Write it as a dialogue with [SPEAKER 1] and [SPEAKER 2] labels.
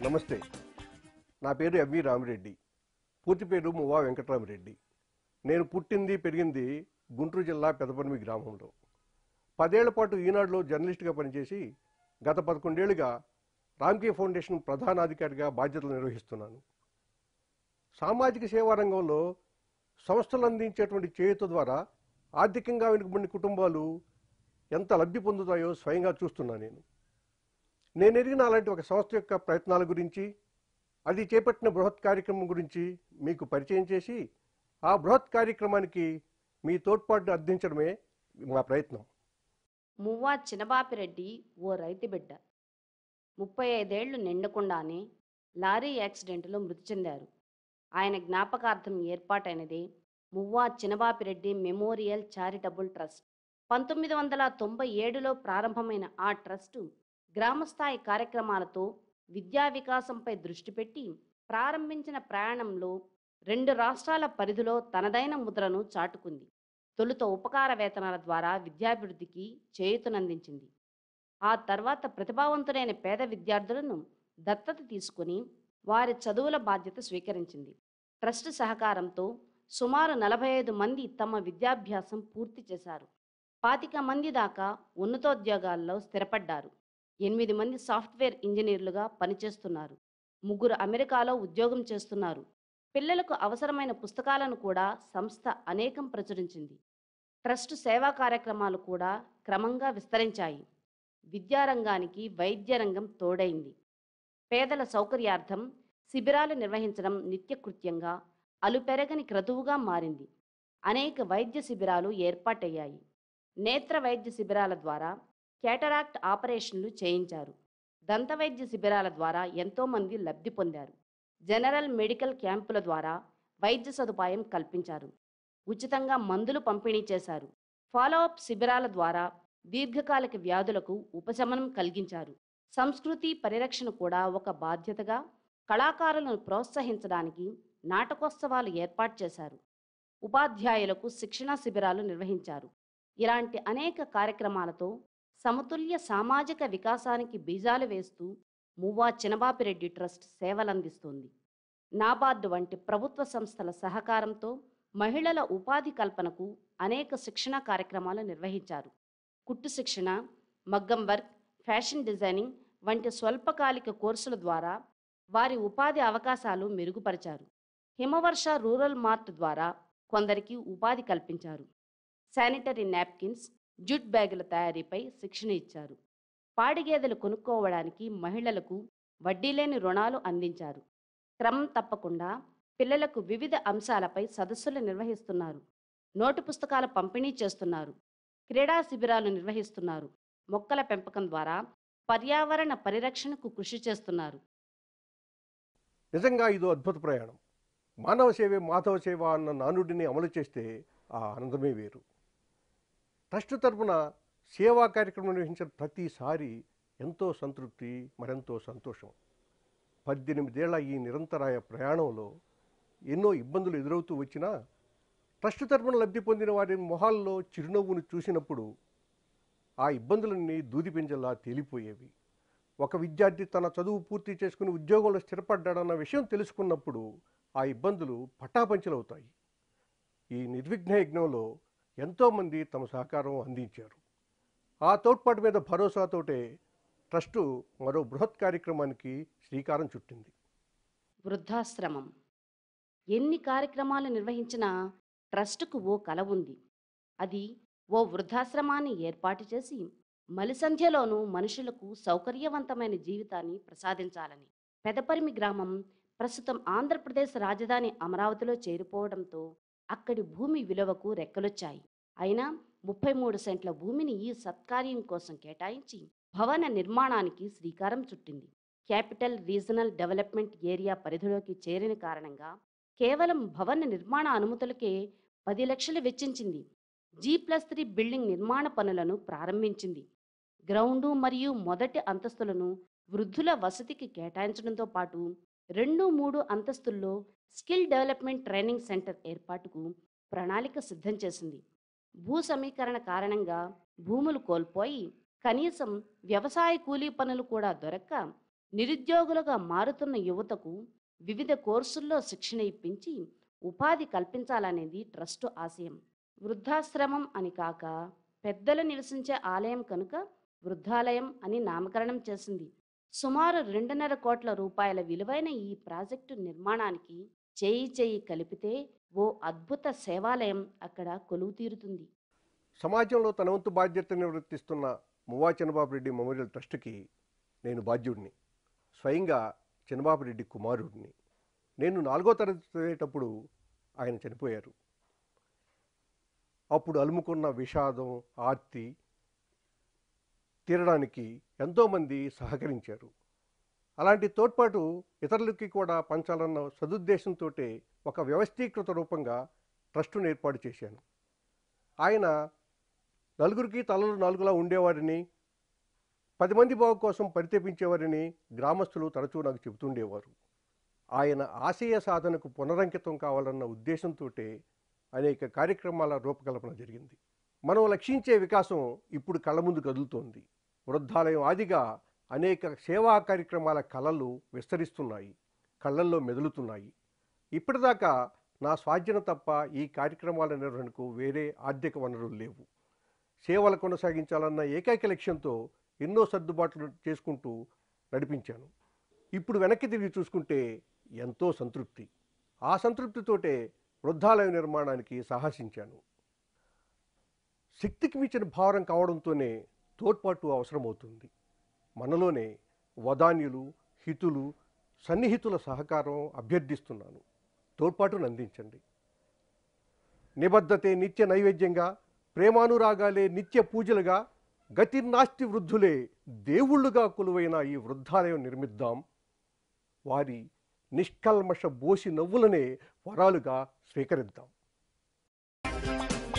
[SPEAKER 1] నమస్తే నా పేరు ఎంవి రామిరెడ్డి పూర్తి పేరు మువ్వా వెంకటరామిరెడ్డి నేను పుట్టింది పెరిగింది గుంటూరు జిల్లా పెదపనిమి గ్రామంలో పదేళ్ల పాటు ఈనాడులో జర్నలిస్ట్గా పనిచేసి గత పదకొండేళ్లుగా రామ్కే ఫౌండేషన్ ప్రధానాధికారిగా బాధ్యతలు నిర్వహిస్తున్నాను సామాజిక సేవా రంగంలో సంస్థలు అందించేటువంటి చేయుత ద్వారా ఆర్థికంగా వెనుకబడిన కుటుంబాలు ఎంత లబ్ధి పొందుతాయో స్వయంగా చూస్తున్నా నేను నేను ఎరిగిన అలాంటి ఒక సంస్థ యొక్క ప్రయత్నాల గురించి అది చేపట్టిన బృహత్ కార్యక్రమం గురించి మీకు పరిచయం చేసి ఆ బృహత్ కార్యక్రమానికి మీ తోడ్పాటు అందించడమే మా ప్రయత్నం
[SPEAKER 2] మువ్వా చినబాపిరెడ్డి ఓ రైతు బిడ్డ ముప్పై ఐదేళ్లు నిండకుండానే లారీ యాక్సిడెంట్లో మృతి చెందారు ఆయన జ్ఞాపకార్థం ఏర్పాటైనదే Muvva Chinabapireddy memorial charitable trust పంతొమ్మిది వందల తొంభై ఏడులో ప్రారంభమైన ఆ ట్రస్టు గ్రామస్థాయి కార్యక్రమాలతో విద్యా వికాసంపై దృష్టి పెట్టి ప్రారంభించిన ప్రయాణంలో రెండు రాష్ట్రాల పరిధిలో తనదైన ముద్రను చాటుకుంది తొలుత ఉపకార వేతనాల ద్వారా విద్యాభివృద్ధికి చేయూతనందించింది ఆ తర్వాత ప్రతిభావంతులైన పేద విద్యార్థులను దత్తత తీసుకుని వారి చదువుల బాధ్యత స్వీకరించింది ట్రస్ట్ సహకారంతో సుమారు నలభై ఐదు మంది తమ విద్యాభ్యాసం పూర్తి చేశారు పాతిక మంది దాకా ఉన్నతోద్యోగాల్లో స్థిరపడ్డారు ఎనిమిది మంది సాఫ్ట్వేర్ ఇంజనీర్లుగా పనిచేస్తున్నారు ముగ్గురు అమెరికాలో ఉద్యోగం చేస్తున్నారు పిల్లలకు అవసరమైన పుస్తకాలను కూడా సంస్థ అనేకం ప్రచురించింది ట్రస్ట్ సేవా కార్యక్రమాలు కూడా క్రమంగా విస్తరించాయి విద్యారంగానికి వైద్య రంగం తోడైంది పేదల సౌకర్యార్థం శిబిరాలు నిర్వహించడం నిత్యకృత్యంగా అలుపెరగని క్రతువుగా మారింది అనేక వైద్య శిబిరాలు ఏర్పాటయ్యాయి నేత్ర వైద్య శిబిరాల ద్వారా కేటరాక్ట్ ఆపరేషన్లు చేయించారు దంతవైద్య శిబిరాల ద్వారా ఎంతోమంది లబ్ధి పొందారు జనరల్ మెడికల్ క్యాంపుల ద్వారా వైద్య సదుపాయం కల్పించారు ఉచితంగా మందులు పంపిణీ చేశారు ఫాలోఅప్ శిబిరాల ద్వారా దీర్ఘకాలిక వ్యాధులకు ఉపశమనం కలిగించారు సంస్కృతి పరిరక్షణ కూడా ఒక బాధ్యతగా కళాకారులను ప్రోత్సహించడానికి నాటకోత్సవాలు ఏర్పాటు చేశారు ఉపాధ్యాయులకు శిక్షణా శిబిరాలు నిర్వహించారు ఇలాంటి అనేక కార్యక్రమాలతో సమతుల్య సామాజిక వికాసానికి బీజాలు వేస్తూ మువ్వా చినబాపిరెడ్డి ట్రస్ట్ సేవలందిస్తోంది నాబార్డు వంటి ప్రభుత్వ సంస్థల సహకారంతో మహిళల ఉపాధి కల్పనకు అనేక శిక్షణా కార్యక్రమాలు నిర్వహించారు కుట్టు శిక్షణ మగ్గం వర్క్ ఫ్యాషన్ డిజైనింగ్ వంటి స్వల్పకాలిక కోర్సుల ద్వారా వారి ఉపాధి అవకాశాలు మెరుగుపరిచారు హిమవర్ష రూరల్ మార్ట్ ద్వారా కొందరికి ఉపాధి కల్పించారు శానిటరీ నాప్కిన్స్ జూట్ బ్యాగుల తయారీపై శిక్షణ ఇచ్చారు పాడి గేదెలు కొనుక్కోవడానికి మహిళలకు వడ్డీ లేని రుణాలు అందించారు క్రమం తప్పకుండా పిల్లలకు వివిధ అంశాలపై సదస్సులు నిర్వహిస్తున్నారు నోటు పుస్తకాల పంపిణీ చేస్తున్నారు క్రీడా శిబిరాలు నిర్వహిస్తున్నారు మొక్కల పెంపకం ద్వారా పర్యావరణ పరిరక్షణకు కృషి చేస్తున్నారు
[SPEAKER 1] నిజంగా ఇదో అద్భుత ప్రయాణం మానవ సేవే మాధవ సేవ అన్న నానుడిని అమలు చేస్తే ఆ ఆనందమే వేరు ట్రస్ట్ తరపున సేవా కార్యక్రమం నిర్వహించిన ప్రతిసారి ఎంతో సంతృప్తి మరెంతో సంతోషం పద్దెనిమిదేళ్ల ఈ నిరంతరాయ ప్రయాణంలో ఎన్నో ఇబ్బందులు ఎదురవుతూ వచ్చినా ట్రస్ట్ తరపున లబ్ధి పొందిన వారి మొహాల్లో చిరునవ్వును చూసినప్పుడు ఆ ఇబ్బందులన్నీ దూది పింజల్లా తేలిపోయేవి ఒక విద్యార్థి తన చదువు పూర్తి చేసుకుని ఉద్యోగంలో స్థిరపడ్డాడన్న విషయం తెలుసుకున్నప్పుడు ఆ ఇబ్బందులు పటాపంచలవుతాయి ఈ నిర్విఘ్న యజ్ఞంలో ఎంతోమంది తమ సహకారం అందించారు ఆ తోడ్పాటు మీద భరోసాతోటే ట్రస్టు మరో బృహత్ కార్యక్రమానికి శ్రీకారం చుట్టింది
[SPEAKER 2] వృద్ధాశ్రమం ఎన్ని కార్యక్రమాలు నిర్వహించినా ట్రస్టుకు ఓ కల ఉంది అది ఓ వృద్ధాశ్రమాన్ని ఏర్పాటు చేసి మలిసంధ్యలోనూ మనుషులకు సౌకర్యవంతమైన జీవితాన్ని ప్రసాదించాలని పెదపరిమి గ్రామం ప్రస్తుతం ఆంధ్రప్రదేశ్ రాజధాని అమరావతిలో చేరిపోవడంతో అక్కడి భూమి విలువకు రెక్కలొచ్చాయి అయినా ముప్పై మూడు సెంట్ల భూమిని ఈ సత్కార్యం కోసం కేటాయించి భవన నిర్మాణానికి శ్రీకారం చుట్టింది క్యాపిటల్ రీజనల్ డెవలప్మెంట్ ఏరియా పరిధిలోకి చేరిన కారణంగా కేవలం భవన నిర్మాణ అనుమతులకే పది లక్షలు వెచ్చించింది జీ ప్లస్ త్రీ బిల్డింగ్ నిర్మాణ పనులను ప్రారంభించింది గ్రౌండు మరియు మొదటి అంతస్తులను వృద్ధుల వసతికి కేటాయించడంతో పాటు రెండు మూడు అంతస్తుల్లో స్కిల్ డెవలప్మెంట్ ట్రైనింగ్ సెంటర్ ఏర్పాటుకు ప్రణాళిక సిద్ధం చేసింది భూ సమీకరణ కారణంగా భూములు కోల్పోయి కనీసం వ్యవసాయ కూలీ పనులు కూడా దొరక్క నిరుద్యోగులుగా మారుతున్న యువతకు వివిధ కోర్సుల్లో శిక్షణ ఇప్పించి ఉపాధి కల్పించాలనేది ట్రస్టు ఆశయం వృద్ధాశ్రమం అని కాక పెద్దలు నివసించే ఆలయం కనుక వృద్ధాలయం అని నామకరణం చేసింది సుమారు రెండున్నర కోట్ల రూపాయల విలువైన ఈ ప్రాజెక్టు నిర్మాణానికి చేయి చేయి కలిపితే ఓ అద్భుత సేవాలయం అక్కడ కొలువు తీరుతుంది
[SPEAKER 1] సమాజంలో తన వంతు బాధ్యత నిర్వర్తిస్తున్న మువ్వా చంద్రబాబు రెడ్డి మెమోరియల్ ట్రస్ట్కి నేను బాధ్యుడిని స్వయంగా చంద్రబాబు రెడ్డి కుమారుడిని నేను నాలుగో తరగతి చదివేటప్పుడు ఆయన చనిపోయారు అప్పుడు అలుముకున్న విషాదం ఆర్తి తీరడానికి ఎంతోమంది సహకరించారు అలాంటి తోడ్పాటు ఇతరులకి కూడా పంచాలన్న సదుద్దేశంతో ఒక వ్యవస్థీకృత రూపంగా ట్రస్టును ఏర్పాటు చేశాను ఆయన నలుగురికి తలలు నాలుగులా ఉండేవారిని పది మంది బాగు కోసం పరితపించేవారని గ్రామస్తులు తరచూ నాకు చెబుతుండేవారు ఆయన ఆశయ సాధనకు పునరంకితం కావాలన్న ఉద్దేశంతో అనేక కార్యక్రమాల రూపకల్పన జరిగింది మనం లక్షించే వికాసం ఇప్పుడు కళ్ళ ముందు కదులుతోంది వృద్ధాలయం ఆదిగా అనేక సేవా కార్యక్రమాల కళలు విస్తరిస్తున్నాయి కళ్ళల్లో మెదులుతున్నాయి ఇప్పటిదాకా నా స్వాధ్యన తప్ప ఈ కార్యక్రమాల నిర్వహణకు వేరే ఆర్థిక వనరులు లేవు సేవలు కొనసాగించాలన్న ఏకైక లక్ష్యంతో ఎన్నో సర్దుబాట్లు చేసుకుంటూ నడిపించాను ఇప్పుడు వెనక్కి తిరిగి చూసుకుంటే ఎంతో సంతృప్తి ఆ సంతృప్తితోటే వృద్ధాలయ నిర్మాణానికి సాహసించాను శక్తికి మించిన భారం కావడంతోనే తోడ్పాటు అవసరమవుతుంది మనలోనే వదాన్యులు హితులు సన్నిహితుల సహకారం అభ్యర్థిస్తున్నాను తోడ్పాటును అందించండి నిబద్ధతే నిత్య నైవేద్యంగా ప్రేమానురాగాలే నిత్య పూజలుగా గతిర్నాస్తి వృద్ధులే దేవుళ్ళుగా కొలువైన ఈ వృద్ధాలయం నిర్మిద్దాం వారి నిష్కల్మష బోసి నవ్వులనే వరాలుగా స్వీకరిద్దాం